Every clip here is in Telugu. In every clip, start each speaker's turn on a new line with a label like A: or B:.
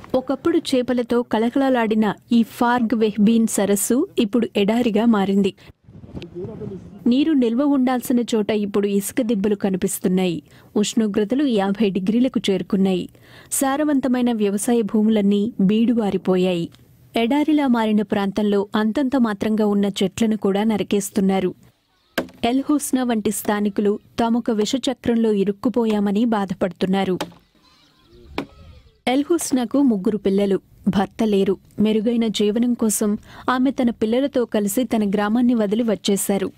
A: ఒకప్పుడు చేపలతో కలకలలాడిన ఈ ఫార్గ్ వెహ్బీన్ సరస్సు ఇప్పుడు ఎడారిగా మారింది నీరు నిల్వ ఉండాల్సిన చోట ఇప్పుడు ఇసుక దిబ్బలు కనిపిస్తున్నాయి ఉష్ణోగ్రతలు యాభై డిగ్రీలకు చేరుకున్నాయి సారవంతమైన వ్యవసాయ భూములన్నీ బీడువారిపోయాయి ఎడారిలా మారిన ప్రాంతంలో అంతంత మాత్రంగా ఉన్న చెట్లను కూడా నరికేస్తున్నారు ఎల్హోస్నా వంటి స్థానికులు తామొక విషచక్రంలో ఇరుక్కుపోయామని బాధపడుతున్నారు ఎల్హోస్నాకు ముగ్గురు పిల్లలు భర్త లేరు మెరుగైన జీవనం కోసం ఆమె తన పిల్లలతో కలిసి తన గ్రామాన్ని వదిలి వచ్చేశారు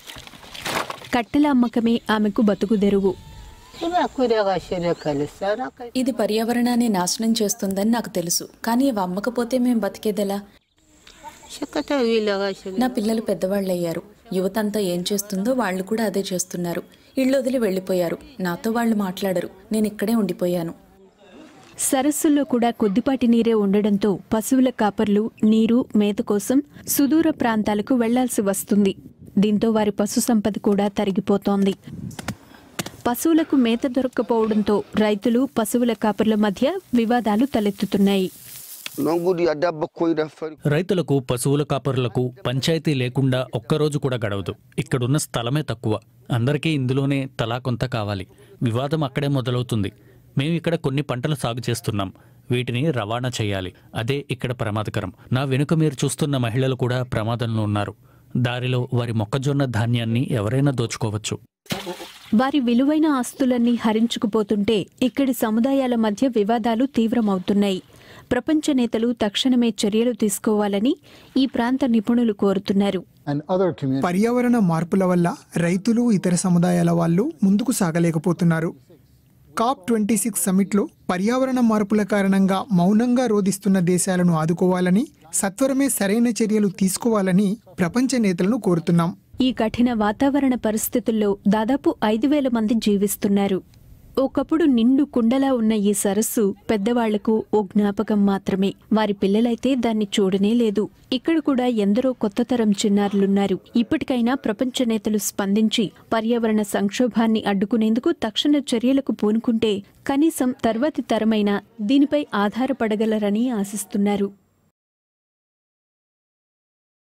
A: కట్టెల అమ్మకమే ఆమెకు బతుకుదెరువు
B: ఇలా కూరగా కలిస్తారా
C: ఇది పర్యావరణాన్ని నాశనం చేస్తుందని నాకు తెలుసు కానీ ఇవి అమ్మకపోతే మేం బతికేదెలా
B: శకత వీళ్ళగా
C: నా పిల్లలు పెద్దవాళ్ళయ్యారు యువతంతా ఏం చేస్తుందో వాళ్ళు కూడా అదే చేస్తున్నారు ఇళ్ళు వదిలి వెళ్ళిపోయారు నాతో వాళ్ళు మాట్లాడరు నేను ఇక్కడే ఉండిపోయాను
A: సరస్సుల్లో కూడా కొద్దిపాటి నీరే ఉండడంతో పశువుల కాపర్లు నీరు మేత కోసం సుదూర ప్రాంతాలకు వెళ్లాల్సి వస్తుంది దీంతో వారి పశు సంపద కూడా తరిగిపోతోంది పశువులకు మేత దొరక్కపోవడంతో రైతులు పశువుల కాపర్ల మధ్య వివాదాలు తలెత్తుతున్నాయి
D: nongudi adabba koyda fari
E: రైతులకు పశువుల కాపరులకు పంచాయతీ లేకుండా ఒక్కరోజు కూడా గడవదు ఇక్కడున్న స్థలమే తక్కువ అందరికీ ఇందులోనే తలా కొంత కావాలి వివాదం అక్కడే మొదలవుతుంది మేము ఇక్కడ కొన్ని పంటలు సాగు చేస్తున్నాం వీటిని రవాణా చేయాలి అదే ఇక్కడ ప్రమాదకరం నా వెనుక మీరు చూస్తున్న మహిళలు కూడా ప్రమాదంలో ఉన్నారు దారిలో వారి మొక్కజొన్న ధాన్యాన్ని ఎవరైనా దోచుకోవచ్చు
A: వారి విలువైన ఆస్తులన్నీ హరించుకుపోతుంటే ఇక్కడి సముదాయాల మధ్య వివాదాలు తీవ్రమవుతున్నాయి ప్రపంచ నేతలు తక్షణమే చర్యలు తీసుకోవాలని ఈ ప్రాంత నిపుణులు కోరుతున్నారు
F: and other communities.
G: పర్యావరణ మార్పుల వల్ల రైతులు ఇతర సముదాయాల వాళ్ళు ముందుకు సాగలేకపోతున్నారు కాప్ ట్వంటీ సిక్స్ సమిట్లో పర్యావరణ మార్పుల కారణంగా మౌనంగా రోధిస్తున్న దేశాలను ఆదుకోవాలని సత్వరమే సరైన చర్యలు తీసుకోవాలని ప్రపంచ నేతలను కోరుతున్నాం
A: ఈ కఠిన వాతావరణ పరిస్థితుల్లో దాదాపు ఐదు వేల మంది జీవిస్తున్నారు ఒకప్పుడు నిండు కుండలా ఉన్న ఈ సరస్సు పెద్దవాళ్లకు ఓ జ్ఞాపకం మాత్రమే వారి పిల్లలైతే దాన్ని చూడనే లేదు ఇక్కడ కూడా ఎందరో కొత్త తరం చిన్నారులున్నారు ఇప్పటికైనా ప్రపంచ నేతలు స్పందించి పర్యావరణ సంక్షోభాన్ని అడ్డుకునేందుకు తక్షణ చర్యలకు పూనుకుంటే కనీసం తర్వాతి తరమైన దీనిపై ఆధారపడగలరని ఆశిస్తున్నారు